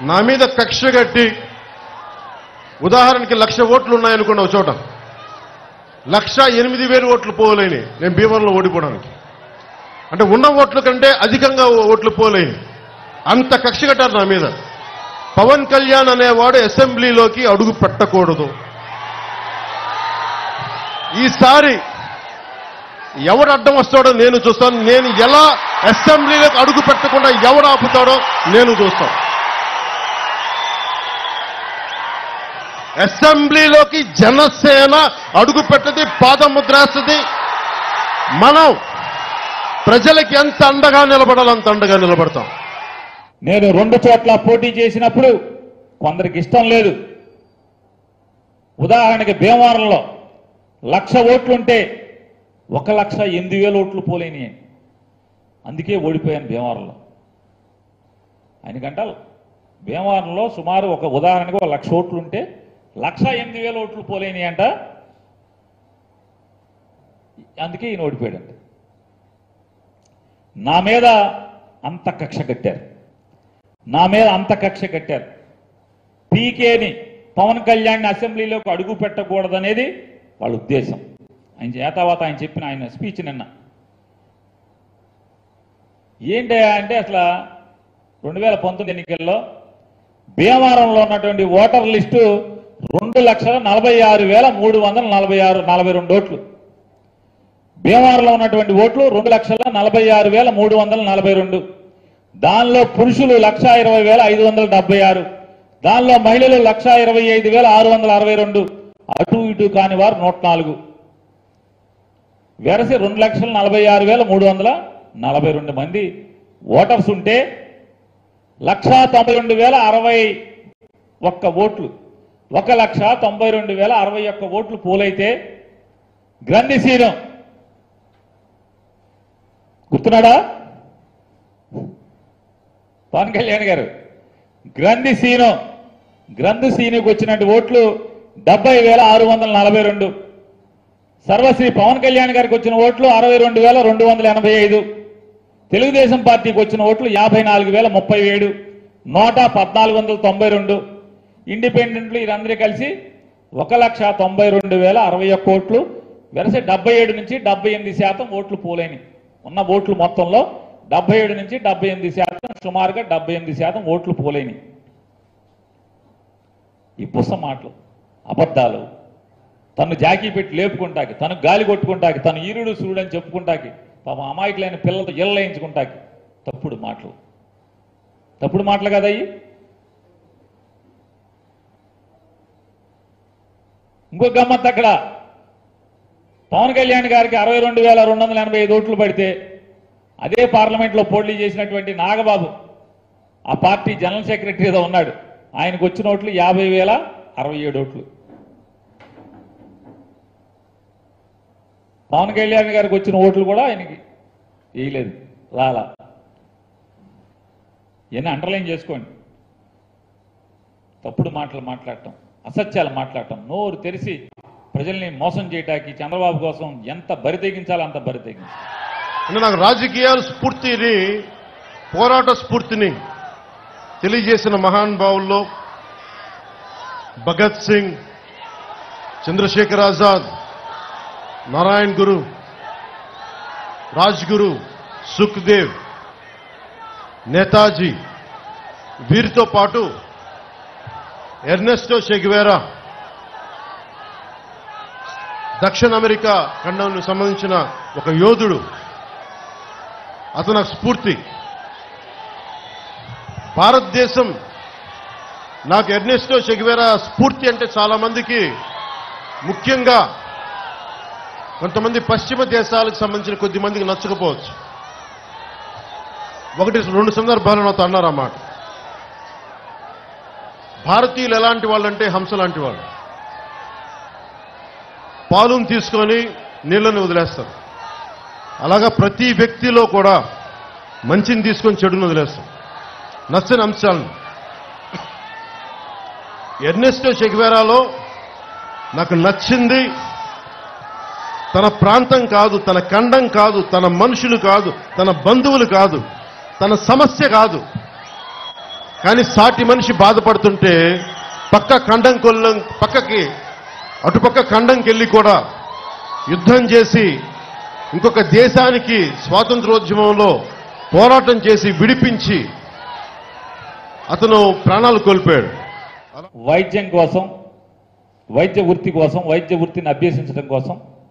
నా మీద కక్ష కట్టి ఉదాహరణకి లక్ష ఓట్లు ఉన్నాయనుకోండి ఒక చోట లక్ష ఎనిమిది వేలు ఓట్లు పోలేని నేను భీమవరంలో ఓడిపోవడానికి అంటే ఉన్న ఓట్ల కంటే అధికంగా ఓట్లు పోలేని అంత కక్ష కట్టారు నా మీద పవన్ కళ్యాణ్ అనేవాడు అసెంబ్లీలోకి అడుగు పెట్టకూడదు ఈసారి ఎవడు అడ్డం వస్తాడో నేను చూస్తాను నేను ఎలా అసెంబ్లీలోకి అడుగు పెట్టకుండా ఎవడు ఆపుతాడో నేను చూస్తాను అసెంబ్లీలోకి జనసేన అడుగు పెట్టది పాదముద్రేస్తుంది మనం ప్రజలకి ఎంత అండగా నిలబడాలో అంత అండగా నిలబడతాం నేను రెండు చోట్ల పోటీ చేసినప్పుడు కొందరికి ఇష్టం లేదు ఉదాహరణకి భీమవరంలో లక్ష ఓట్లుంటే ఒక లక్ష ఎనిమిది వేల ఓట్లు పోలేని అందుకే ఓడిపోయాను భీమవరంలో ఆయనకంట భీమవరంలో సుమారు ఒక ఉదాహరణకి ఒక లక్ష ఓట్లు ఉంటే లక్ష ఎనిమిది వేల ఓట్లు పోలేని అంట అందుకే ఈయన ఓడిపోయాడంట నా మీద అంత కక్ష కట్టారు నా మీద అంత కక్ష కట్టారు పీకేని పవన్ కళ్యాణ్ అసెంబ్లీలోకి అడుగు పెట్టకూడదనేది వాళ్ళ ఉద్దేశం ఆయన చేతావాత ఆయన చెప్పిన ఆయన స్పీచ్ నిన్న ఏంటి అంటే అసలు రెండు వేల పంతొమ్మిది ఎన్నికల్లో భీమవరంలో ఉన్నటువంటి ఓటర్ లిస్టు రెండు లక్షల నలభై ఆరు వేల మూడు వందల నలభై ఆరు నలభై రెండు ఓట్లు భీమవరంలో ఉన్నటువంటి ఓట్లు రెండు లక్షల నలభై ఆరు వేల మూడు వందల నలభై రెండు దానిలో పురుషులు లక్ష ఇరవై వేల ఐదు వందల డెబ్బై ఆరు దానిలో మహిళలు లక్ష ఇరవై ఐదు వేల ఆరు వందల అరవై రెండు అటు ఇటు కాని వారు నూట నాలుగు వెరసి రెండు లక్షల నలభై ఆరు వేల మూడు వందల నలభై రెండు మంది ఓటర్స్ ఉంటే లక్షా తొంభై రెండు వేల అరవై ఒక్క ఓట్లు ఒక లక్ష తొంభై రెండు వేల అరవై ఒక్క ఓట్లు పోలైతే గ్రంథిశీలం గుర్తున్నాడా పవన్ కళ్యాణ్ గారు గ్రంథి సీను గ్రంథి సీనుకు వచ్చినట్టు ఓట్లు డెబ్బై వేల ఆరు వందల నలభై రెండు సర్వశ్రీ పవన్ కళ్యాణ్ గారికి వచ్చిన ఓట్లు అరవై రెండు వేల రెండు వందల ఎనభై ఐదు తెలుగుదేశం పార్టీకి వచ్చిన ఓట్లు యాభై నాలుగు వేల ముప్పై ఏడు నూట పద్నాలుగు వందల తొంభై రెండు ఇండిపెండెంట్లు వీరందరూ కలిసి ఒక లక్ష తొంభై రెండు వేల అరవై ఒక్క ఓట్లు వెరసి డెబ్బై ఏడు నుంచి డెబ్బై ఎనిమిది శాతం ఓట్లు పోలేని ఉన్న ఓట్లు మొత్తంలో డెబ్బై ఏడు నుంచి డెబ్బై ఎనిమిది శాతం సుమారుగా డెబ్బై ఎనిమిది శాతం ఓట్లు పోలేని ఈ పుస్త మాటలు అబద్ధాలు తను జాకీ పెట్టి లేపుకుంటాకి తను గాలి కొట్టుకుంటాకి తను ఈరుడు సూర్యుడు అని చెప్పుకుంటాకి పాపం అమాయకులైన పిల్లలతో ఇళ్ళయించుకుంటాకి తప్పుడు మాటలు తప్పుడు మాటలు కదా అయ్యి ఇంకో గమ్మత్ అక్కడ పవన్ కళ్యాణ్ గారికి అరవై రెండు వేల రెండు వందల ఎనభై ఐదు ఓట్లు పడితే అదే పార్లమెంట్లో పోటీ చేసినటువంటి నాగబాబు ఆ పార్టీ జనరల్ సెక్రటరీగా ఉన్నాడు ఆయనకు వచ్చిన ఓట్లు యాభై వేల అరవై ఏడు ఓట్లు పవన్ కళ్యాణ్ గారికి వచ్చిన ఓట్లు కూడా ఆయనకి వేయలేదు రాలా ఇవన్నీ అండర్లైన్ చేసుకోండి తప్పుడు మాటలు మాట్లాడటం అసత్యాలు మాట్లాడటం నోరు తెరిచి ప్రజల్ని మోసం చేయటానికి చంద్రబాబు కోసం ఎంత బరి తెగించాలో అంత బరి తెగించాలి అంటే నాకు రాజకీయాల స్ఫూర్తిని పోరాట స్ఫూర్తిని తెలియజేసిన మహానుభావుల్లో భగత్ సింగ్ చంద్రశేఖర్ ఆజాద్ నారాయణ్ గురు రాజ్ గురు సుఖ్దేవ్ నేతాజీ వీరితో పాటు ఎర్నెస్టో షెగ్వేరా దక్షిణ అమెరికా ఖండంకు సంబంధించిన ఒక యోధుడు అతను నాకు స్ఫూర్తి భారతదేశం నాకు ఎర్నెస్టో చెగివేరా స్ఫూర్తి అంటే చాలా మందికి ముఖ్యంగా కొంతమంది పశ్చిమ దేశాలకు సంబంధించిన కొద్ది మందికి నచ్చకపోవచ్చు ఒకటి రెండు సందర్భాలు నాతో అన్నారు అన్నమాట భారతీయులు ఎలాంటి వాళ్ళంటే హంస లాంటి వాళ్ళు పాలును తీసుకొని నీళ్ళని వదిలేస్తారు అలాగా ప్రతి వ్యక్తిలో కూడా మంచిని తీసుకొని చెడును వదిలేస్తాం నచ్చని అంశాలను ఎర్నెస్టో చెగ్వేరాలో నాకు నచ్చింది తన ప్రాంతం కాదు తన ఖండం కాదు తన మనుషులు కాదు తన బంధువులు కాదు తన సమస్య కాదు కానీ సాటి మనిషి బాధపడుతుంటే పక్క ఖండం కొల్లం పక్కకి అటుపక్క ఖండంకి వెళ్ళి కూడా యుద్ధం చేసి ఇంకొక దేశానికి స్వాతంత్రోద్యమంలో పోరాటం చేసి విడిపించి అతను ప్రాణాలు కోల్పోయాడు వైద్యం కోసం వైద్య వృత్తి కోసం వైద్య వృత్తిని అభ్యసించడం కోసం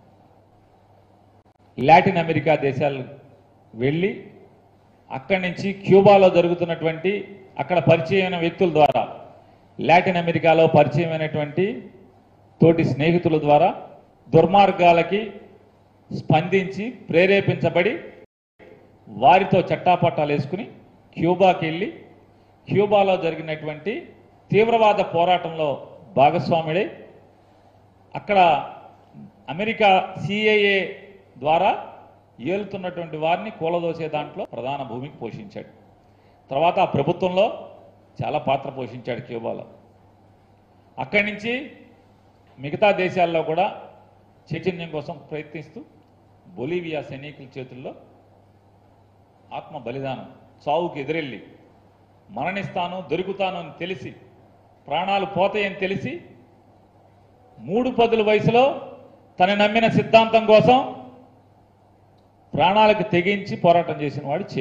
లాటిన్ అమెరికా దేశాలు వెళ్ళి అక్కడి నుంచి క్యూబాలో జరుగుతున్నటువంటి అక్కడ పరిచయమైన వ్యక్తుల ద్వారా లాటిన్ అమెరికాలో పరిచయమైనటువంటి తోటి స్నేహితుల ద్వారా దుర్మార్గాలకి స్పందించి ప్రేరేపించబడి వారితో చట్టాపట్టాలు వేసుకుని క్యూబాకి వెళ్ళి క్యూబాలో జరిగినటువంటి తీవ్రవాద పోరాటంలో భాగస్వాముడై అక్కడ అమెరికా సిఐఏ ద్వారా ఏలుతున్నటువంటి వారిని కూలదోసే దాంట్లో ప్రధాన భూమికి పోషించాడు తర్వాత ఆ ప్రభుత్వంలో చాలా పాత్ర పోషించాడు క్యూబాలో అక్కడి నుంచి మిగతా దేశాల్లో కూడా చైతన్యం కోసం ప్రయత్నిస్తూ బొలీవియా సైనికుల చేతుల్లో ఆత్మ బలిదానం చావుకు ఎదురెళ్ళి మరణిస్తాను దొరుకుతాను అని తెలిసి ప్రాణాలు పోతాయని తెలిసి మూడు పదుల వయసులో తన నమ్మిన సిద్ధాంతం కోసం ప్రాణాలకు తెగించి పోరాటం చేసిన వాడు చే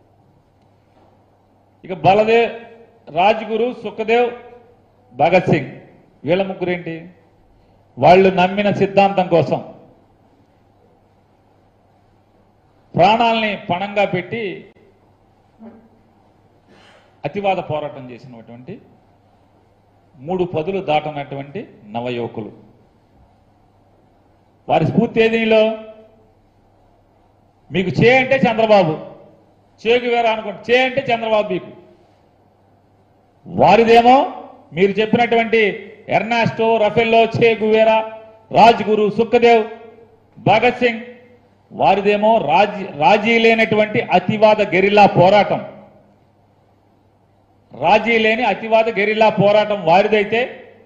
ఇక బలదేవ్ రాజ్గురు సుఖదేవ్ భగత్ సింగ్ వీళ్ళ ముగ్గురేంటి వాళ్ళు నమ్మిన సిద్ధాంతం కోసం ప్రాణాల్ని పణంగా పెట్టి అతివాద పోరాటం చేసినటువంటి మూడు పదులు దాటనటువంటి నవయువకులు వారి స్ఫూర్తి ఏదిలో మీకు చే అంటే చంద్రబాబు చేకు వేరే అనుకోండి చే అంటే చంద్రబాబు మీకు వారిదేమో మీరు చెప్పినటువంటి Ernesto Rafael Che Guevara Rajguru Sukhdev Bhagat Singh వారిదేమో రాజీ రాజీ లేనటువంటి అతివాద గెరిల్లా పోరాటం రాజీ లేని అతివాద గెరిల్లా పోరాటం వారిదైతే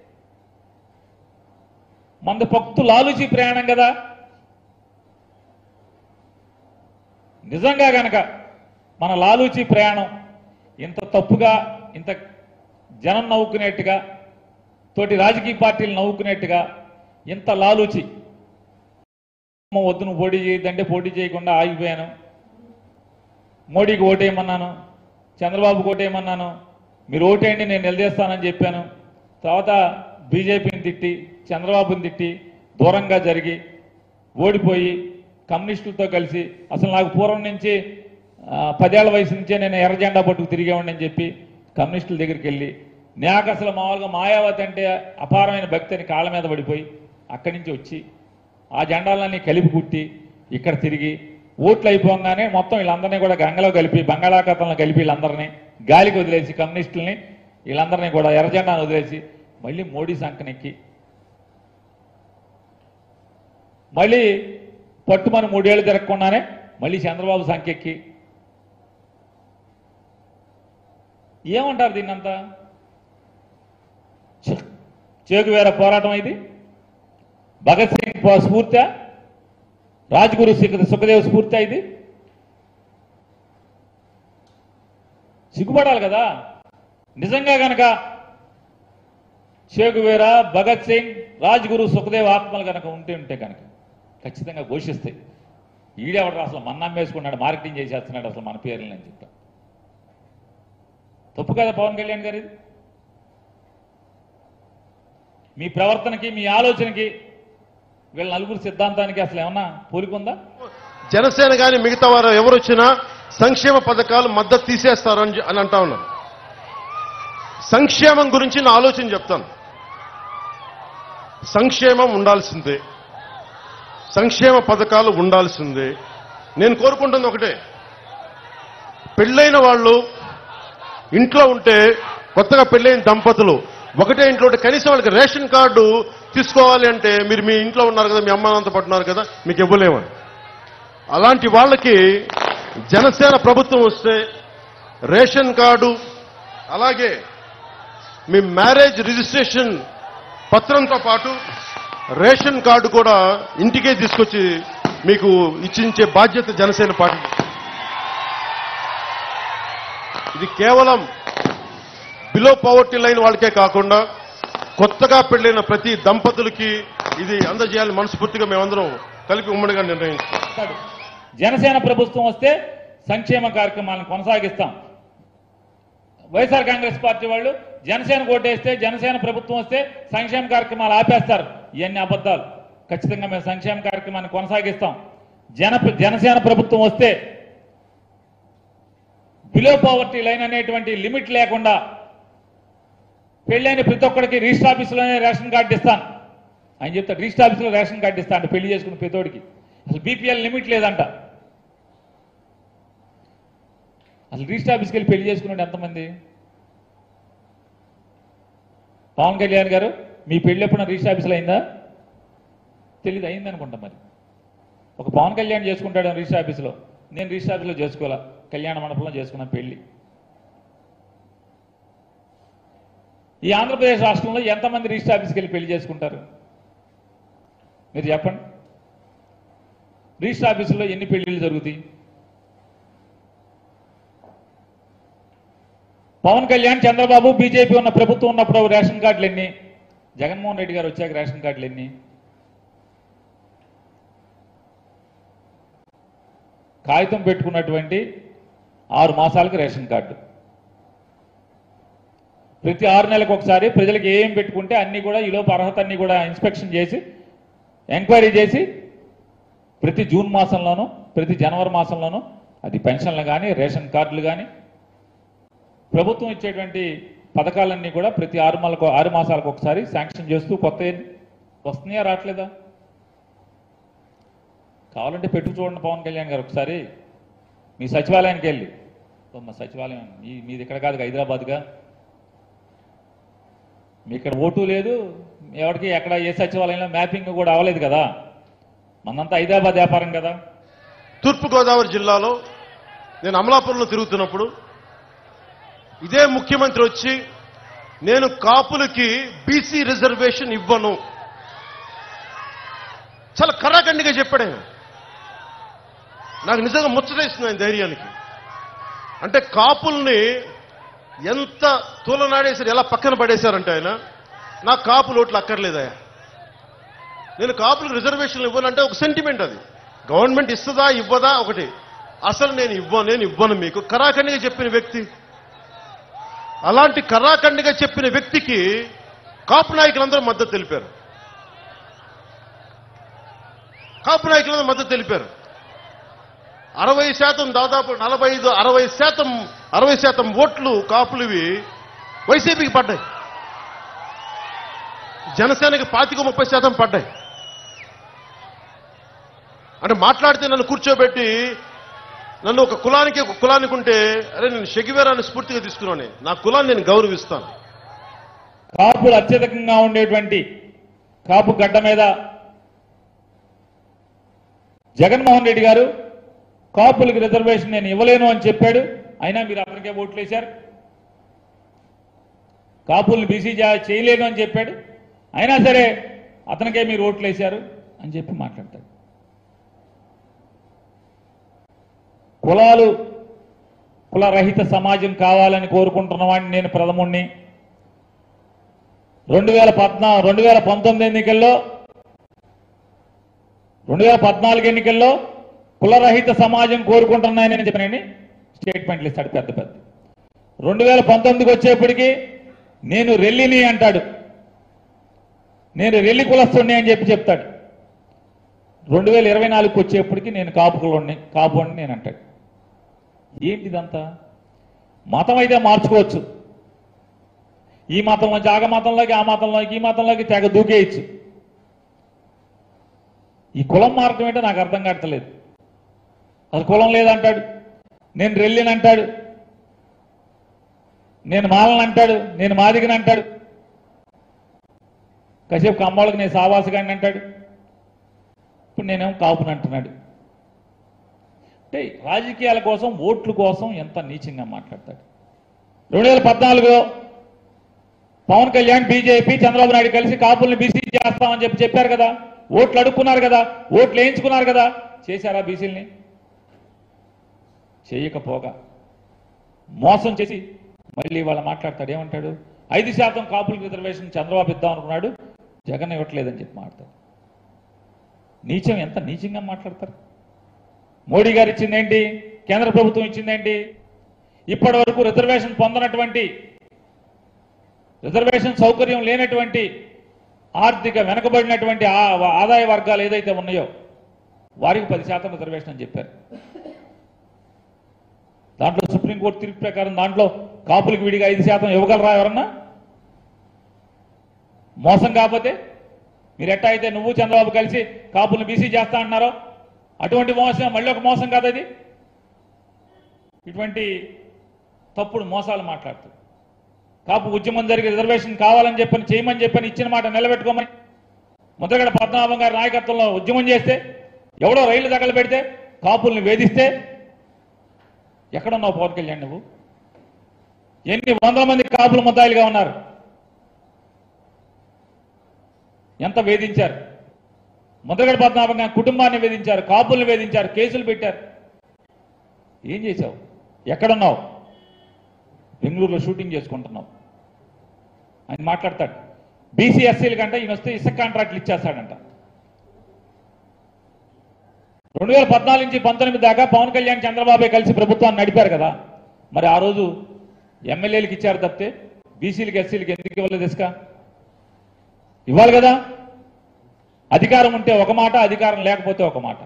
మంద భక్తు లాలుచి ప్రయాణం కదా నిజంగా గనక మన లాలూచి ప్రయాణం ఇంత తప్పుగా ఇంత జనం నవ్వుకునేట్టుగా తోటి రాజకీయ పార్టీలు నవ్వుకునేట్టుగా ఇంత లాలూచి అమ్మ వద్దు నువ్వు పోటీ చేయొద్దంటే పోటీ చేయకుండా ఆగిపోయాను మోడీకి ఓటేయమన్నాను చంద్రబాబుకి ఓటేయమన్నాను మీరు ఓటేయండి నేను నిలదీస్తానని చెప్పాను తర్వాత బీజేపీని తిట్టి చంద్రబాబుని తిట్టి దూరంగా జరిగి ఓడిపోయి కమ్యూనిస్టులతో కలిసి అసలు నాకు పూర్వం నుంచి ఆ, పదేళ్ల వయసు నుంచే నేను ఎర్ర జెండా పట్టుకు తిరిగేవాడిని అని చెప్పి కమ్యూనిస్టుల దగ్గరికి వెళ్ళి నాకు అసలు మామూలుగా మాయావతి అంటే అపారమైన భక్తి అని కాళ్ళ మీద పడిపోయి అక్కడి నుంచి వచ్చి ఆ జెండాలన్నీ కలిపి కుట్టి ఇక్కడ తిరిగి ఓట్లు అయిపోగానే మొత్తం వీళ్ళందరినీ కూడా గంగలో కలిపి బంగాళాఖాతంలో కలిపి వీళ్ళందరినీ గాలికి వదిలేసి కమ్యూనిస్టుల్ని వీళ్ళందరినీ కూడా ఎర్ర జెండాను వదిలేసి మళ్ళీ మోడీ సంకనెక్కి మళ్ళీ పట్టుమని మూడేళ్లు తిరగకుండానే మళ్ళీ చంద్రబాబు సంఖ్యకి ఏమంటారు దీన్నంతా ఛ! చేకువేర పోరాటం ఇది భగత్ సింగ్ పో- స్ఫూర్తి రాజ్గురు సుఖ- సుఖదేవ్ స్ఫూర్తి ఇది సిగ్గుపడాలి కదా నిజంగా గనక చేగువేరా భగత్ సింగ్ రాజ్గురు సుఖదేవ్ ఆత్మలు కనుక ఉంటే ఉంటే కనుక ఖచ్చితంగా ఘోషిస్తాయి ఈడెవడు అసలు మన్నం వేసుకున్నాడు మార్కెటింగ్ చేసేస్తున్నాడు అసలు మన పేర్లని అని చెప్తా తప్పు కదా పవన్ కళ్యాణ్ గారు ఇది మీ ప్రవర్తనకి మీ ఆలోచనకి వీళ్ళ నలుగురు సిద్ధాంతానికి అసలు ఏమన్నా పోలికుందా జనసేన కానీ మిగతా వారు ఎవరు వచ్చినా సంక్షేమ పథకాలు మద్దతు తీసేస్తారు అని అని అంటా ఉన్నారు సంక్షేమం గురించి నా ఆలోచన చెప్తాను సంక్షేమం ఉండాల్సిందే సంక్షేమ పథకాలు ఉండాల్సిందే నేను కోరుకుంటుంది ఒకటే పెళ్ళైన వాళ్ళు ఇంట్లో ఉంటే కొత్తగా పెళ్ళైన దంపతులు ఒకటే ఇంట్లో ఉంటే కనీసం వాళ్ళకి రేషన్ కార్డు తీసుకోవాలి అంటే మీరు మీ ఇంట్లో ఉన్నారు కదా మీ అమ్మ నాన్నతో పట్టున్నారు కదా మీకు ఇవ్వలేమని అలాంటి వాళ్ళకి జనసేన ప్రభుత్వం వస్తే రేషన్ కార్డు అలాగే మీ మ్యారేజ్ రిజిస్ట్రేషన్ పత్రంతో పాటు రేషన్ కార్డు కూడా ఇంటికే తీసుకొచ్చి మీకు ఇచ్చించే బాధ్యత జనసేన పార్టీ ఇది కేవలం బిలో పవర్టీ లైన్ వాళ్ళకే కాకుండా కొత్తగా పెళ్లైన ప్రతి దంపతులకి ఇది అందజేయాలని మనస్ఫూర్తిగా మేమందరం కలిపి ఉమ్మడిగా నిర్ణయించుకున్నాం చేస్తాడు. జనసేన ప్రభుత్వం వస్తే సంక్షేమ కార్యక్రమాలను కొనసాగిస్తాం వైఎస్ఆర్ కాంగ్రెస్ పార్టీ వాళ్ళు జనసేన ఓటేస్తే జనసేన ప్రభుత్వం వస్తే సంక్షేమ కార్యక్రమాలు ఆపేస్తారు ఇవన్నీ అబద్ధాలు ఖచ్చితంగా మేము సంక్షేమ కార్యక్రమాన్ని కొనసాగిస్తాం జన జనసేన ప్రభుత్వం వస్తే బిలో పవర్టీ లైన్ అనేటువంటి లిమిట్ లేకుండా పెళ్ళైన ప్రతి ఒక్కడికి రిజిస్టర్ ఆఫీసులోనే రేషన్ కార్డు ఇస్తాను ఆయన చెప్తాడు రిజిస్టర్ ఆఫీసులో రేషన్ కార్డు ఇస్తా అంటే పెళ్లి చేసుకున్న ప్రతోడికి అసలు బీపీఎల్ లిమిట్ లేదంట అసలు రిజిస్టర్ ఆఫీస్కి వెళ్ళి పెళ్లి చేసుకున్నాడు ఎంతమంది పవన్ కళ్యాణ్ గారు మీ పెళ్లి ఎప్పుడైనా రిజిస్టర్ ఆఫీసులో అయిందా తెలియదు అయింది అనుకుంటా మరి ఒక పవన్ కళ్యాణ్ చేసుకుంటాడు రిజిస్టర్ ఆఫీసులో నేను రిజిస్టర్ ఆఫీసులో చేసుకోవాలా కళ్యాణ మండపంలో చేసుకున్నాను పెళ్లి ఈ ఆంధ్రప్రదేశ్ రాష్ట్రంలో ఎంతమంది రిజిస్టర్ ఆఫీస్కి వెళ్ళి పెళ్లి చేసుకుంటారు మీరు చెప్పండి రిజిస్టర్ ఆఫీసులో ఎన్ని పెళ్లిళ్ళు జరుగుతాయి పవన్ కళ్యాణ్ చంద్రబాబు బీజేపీ ఉన్న ప్రభుత్వం ఉన్నప్పుడు రేషన్ కార్డులు ఎన్ని జగన్మోహన్ రెడ్డి గారు వచ్చాక రేషన్ కార్డులు ఎన్ని కాగితం పెట్టుకున్నటువంటి ఆరు మాసాలకు రేషన్ కార్డు ప్రతి ఆరు నెలలకు ఒకసారి ప్రజలకు ఏం పెట్టుకుంటే అన్ని కూడా ఈలోపు అర్హత అన్ని కూడా ఇన్స్పెక్షన్ చేసి ఎంక్వైరీ చేసి ప్రతి జూన్ మాసంలోనూ ప్రతి జనవరి మాసంలోనూ అది పెన్షన్లు కానీ రేషన్ కార్డులు కానీ ప్రభుత్వం ఇచ్చేటువంటి పథకాలన్నీ కూడా ప్రతి ఆరు మాలకు ఆరు మాసాలకు ఒకసారి శాంక్షన్ చేస్తూ కొత్త వస్తున్నాయా రావట్లేదా కావాలంటే పెట్టు చూడండి పవన్ కళ్యాణ్ గారు ఒకసారి మీ సచివాలయానికి వెళ్ళి ఓ, మా సచివాలయం మీ మీది ఇక్కడ కాదు హైదరాబాద్గా మీ ఇక్కడ ఓటు లేదు ఎవరికి ఎక్కడ ఏ సచివాలయంలో మ్యాపింగ్ కూడా అవ్వలేదు కదా మనంతా హైదరాబాద్ వ్యాపారం కదా తూర్పుగోదావరి జిల్లాలో నేను అమలాపురంలో తిరుగుతున్నప్పుడు ఇదే ముఖ్యమంత్రి వచ్చి నేను కాపులకి బీసీ రిజర్వేషన్ ఇవ్వను చాలా కరాఖండిగా చెప్పాడు ఆయన నాకు నిజంగా ముచ్చటేస్తుంది ఆయన ధైర్యానికి అంటే కాపుల్ని ఎంత తూలనాడేశారు ఎలా పక్కన పడేశారంటే ఆయన నాకు కాపులు ఓట్లు అక్కర్లేదయా నేను కాపులకు రిజర్వేషన్లు ఇవ్వాలంటే ఒక సెంటిమెంట్ అది గవర్నమెంట్ ఇస్తుందా ఇవ్వదా ఒకటి అసలు నేను ఇవ్వను నేను ఇవ్వను మీకు కరాఖండిగా చెప్పిన వ్యక్తి అలాంటి కరాఖండిగా చెప్పిన వ్యక్తికి కాపు నాయకులందరూ మద్దతు తెలిపారు కాపు నాయకులందరూ మద్దతు తెలిపారు అరవై శాతం దాదాపు నలభై ఐదు అరవై శాతం అరవై శాతం ఓట్లు కాపులువి వైసీపీకి పడ్డాయి జనసేనకి పాతిక ముప్పై శాతం పడ్డాయి అంటే మాట్లాడితే నన్ను కూర్చోబెట్టి నన్ను ఒక కులానికి ఒక కులానికి ఉంటే అరే నేను షెగివేరాన్ని స్ఫూర్తిగా తీసుకున్నాను నా కులాన్ని నేను గౌరవిస్తాను కాపులు అత్యధికంగా ఉండేటువంటి కాపు గడ్డ మీద జగన్మోహన్ రెడ్డి గారు కాపులకు రిజర్వేషన్ నేను ఇవ్వలేను అని చెప్పాడు అయినా మీరు అతనికే ఓట్లు వేశారు కాపుల్ని బీసీ జా- చేయలేను అని చెప్పాడు అయినా సరే అతనికే మీరు ఓట్లు వేశారు అని చెప్పి మాట్లాడతాడు కులాలు కులరహిత సమాజం కావాలని కోరుకుంటున్న వాడిని నేను ప్రథముణ్ణి రెండు వేల పద్నా రెండు వేల పంతొమ్మిది ఎన్నికల్లో రెండు వేల పద్నాలుగు ఎన్నికల్లో కులరహిత సమాజం కోరుకుంటున్నాయని చెప్పినని స్టేట్మెంట్లు ఇస్తాడు పెద్ద పెద్ద రెండు వేల పంతొమ్మిదికి వచ్చేప్పటికి నేను రెల్లిని అంటాడు నేను రెల్లి కులస్తుడిని అని చెప్పి చెప్తాడు రెండు వేల ఇరవై నాలుగుకి వచ్చేప్పటికి నేను కాపు కులని కాపు అని నేను అంటాడు ఏంటి ఇదంతా మతం అయితే మార్చుకోవచ్చు ఈ మతంలోంచి ఆగ మతంలోకి ఆ మతంలోకి ఈ మతంలోకి తెగ దూకేయచ్చు ఈ కులం మార్గం ఏంటో నాకు అర్థం కావట్లేదు అసలు కులం లేదంటాడు నేను రెల్లిని అంటాడు నేను మాలని అంటాడు నేను మాదిగని అంటాడు కాసేపు కమ్మోళ్ళకి నేను సావాసగాడిని అంటాడు ఇప్పుడు నేనేమో కాపుని అంటున్నాడు అంటే రాజకీయాల కోసం ఓట్ల కోసం ఎంత నీచంగా మాట్లాడతాడు రెండు వేల పద్నాలుగులో పవన్ కళ్యాణ్ బీజేపీ చంద్రబాబు నాయుడు కలిసి కాపుల్ని బీసీ చేస్తామని చెప్పి చెప్పారు కదా ఓట్లు అడుక్కున్నారు కదా ఓట్లు వేయించుకున్నారు కదా చేశారా బీసీల్ని చేయకపోగా మోసం చేసి మళ్ళీ వాళ్ళు మాట్లాడతాడు ఏమంటాడు ఐదు శాతం కాపులకు రిజర్వేషన్ చంద్రబాబు ఇద్దాం అనుకున్నాడు జగన్ ఇవ్వట్లేదని చెప్పి మాట్లాడతాడు నీచం ఎంత నీచంగా మాట్లాడతారు మోడీ గారు ఇచ్చిందేంటి కేంద్ర ప్రభుత్వం ఇచ్చిందేంటి ఇప్పటి వరకు రిజర్వేషన్ పొందనటువంటి రిజర్వేషన్ సౌకర్యం లేనటువంటి ఆర్థిక వెనకబడినటువంటి ఆ- ఆదాయ వర్గాలు ఏదైతే ఉన్నాయో వారికి పది శాతం రిజర్వేషన్ అని చెప్పారు దాంట్లో సుప్రీంకోర్టు తీర్పు ప్రకారం దాంట్లో కాపులకు విడిగా ఐదు శాతం ఇవ్వగలరా ఎవరన్నా మోసం కాకపోతే మీరు ఎట్టా అయితే నువ్వు చంద్రబాబు కలిసి కాపులను బీసీ చేస్తా అన్నారో అటువంటి మోసం మళ్ళీ ఒక మోసం కాదు అది ఇటువంటి తప్పుడు మోసాలు మాట్లాడుతూ కాపు ఉద్యమం జరిగి రిజర్వేషన్ కావాలని చెప్పని చేయమని చెప్పని ఇచ్చిన మాట నిలబెట్టుకోమని ముద్రగడ పద్మనాభం గారి నాయకత్వంలో ఉద్యమం చేస్తే ఎవడో రైళ్లు తగల పెడితే కాపుల్ని వేధిస్తే ఎక్కడున్నావు పవన్ కళ్యాణ్ నువ్వు ఎన్ని వందల మంది కాపులు ముద్దాయిలుగా ఉన్నారు ఎంత వేధించారు ముద్రగడ పద్మనాభం గారి కుటుంబాన్ని వేధించారు కాపుల్ని వేధించారు కేసులు పెట్టారు ఏం చేశావు ఎక్కడున్నావు బెంగళూరులో షూటింగ్ చేసుకుంటున్నావు ఆయన మాట్లాడతాడు బీసీ ఎస్సీల కంటే ఈయన వస్తే ఇసుక కాంట్రాక్ట్లు ఇచ్చేస్తాడంట రెండు వేల పద్నాలుగు నుంచి పంతొమ్మిది దాకా పవన్ కళ్యాణ్ చంద్రబాబు కలిసి ప్రభుత్వాన్ని నడిపారు కదా మరి ఆ రోజు ఎమ్మెల్యేలకు ఇచ్చారు తప్పితే బీసీలకి ఎస్సీలకి ఎందుకు ఇవ్వలేదు ఇసుక ఇవ్వాలి కదా అధికారం ఉంటే ఒక మాట అధికారం లేకపోతే ఒక మాట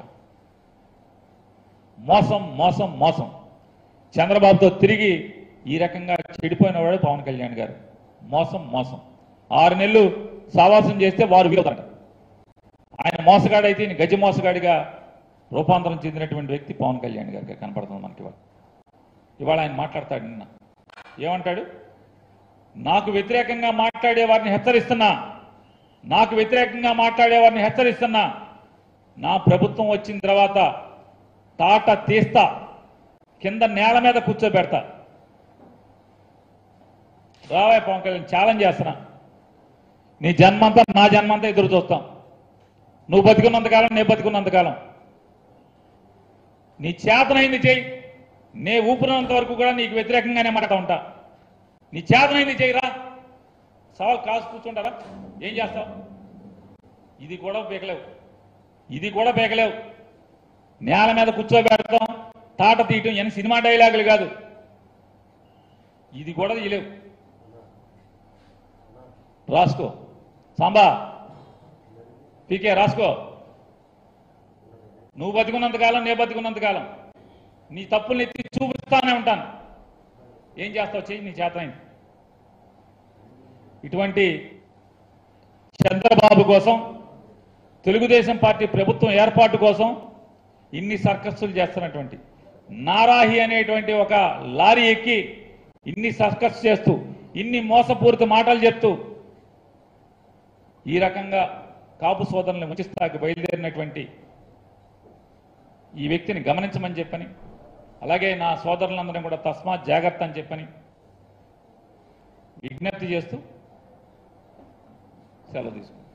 మోసం మోసం మోసం చంద్రబాబుతో తిరిగి ఈ రకంగా చెడిపోయిన వాడు పవన్ కళ్యాణ్ గారు మోసం మోసం ఆరు నెలలు సావాసం చేస్తే వారు వీలుతారట ఆయన మోసగాడైతే ఈయన గజ మోసగాడిగా రూపాంతరం చెందినటువంటి వ్యక్తి పవన్ కళ్యాణ్ గారికి కనపడుతుంది మనకి ఇవాళ ఇవాళ ఆయన మాట్లాడతాడు నిన్న ఏమంటాడు నాకు వ్యతిరేకంగా మాట్లాడే వారిని హెచ్చరిస్తున్నా నాకు వ్యతిరేకంగా మాట్లాడే వారిని హెచ్చరిస్తున్నా నా ప్రభుత్వం వచ్చిన తర్వాత తాట తీస్తా కింద నేల మీద కూర్చోబెడతా రావాయ పవన్ కళ్యాణ్ ఛాలెంజ్ చేస్తున్నా నీ జన్మంతా నా జన్మంతా ఎదురు చూస్తాం నువ్వు బతికున్నంతకాలం నేను బతికున్నంతకాలం నీ చేతనైంది చేయి నే ఊపిరినంత వరకు కూడా నీకు వ్యతిరేకంగానే మాట్లాడుతూ ఉంటా నీ చేతనైంది చేయరా సవాల్ కాసు కూర్చుంటారా ఏం చేస్తావు ఇది కూడా పీకలేవు ఇది కూడా పీకలేవు నేల మీద కూర్చోబెడతాం తాట తీయటం ఎన్ని సినిమా డైలాగులు కాదు ఇది కూడా తీయలేవు రాసుకో సాంబా పీకే రాసుకో నువ్వు బతికున్నంతకాలం నేను బతికున్నంతకాలం నీ తప్పుల్ని ఎత్తి చూపిస్తానే ఉంటాను ఏం చేస్తావు చెయ్యి నీ చేతనైంది ఇటువంటి చంద్రబాబు కోసం తెలుగుదేశం పార్టీ ప్రభుత్వం ఏర్పాటు కోసం ఇన్ని సర్కస్సులు చేస్తున్నటువంటి నారాహి అనేటువంటి ఒక లారీ ఎక్కి ఇన్ని సర్కస్ చేస్తూ ఇన్ని మోసపూరిత మాటలు చెప్తూ ఈ రకంగా కాపు సోదరులను ఉంచిస్తాకి బయలుదేరినటువంటి ఈ వ్యక్తిని గమనించమని చెప్పని అలాగే నా సోదరులందరినీ కూడా తస్మాత్ జాగ్రత్త అని చెప్పని విజ్ఞప్తి చేస్తూ సెలవు తీసుకుంటాను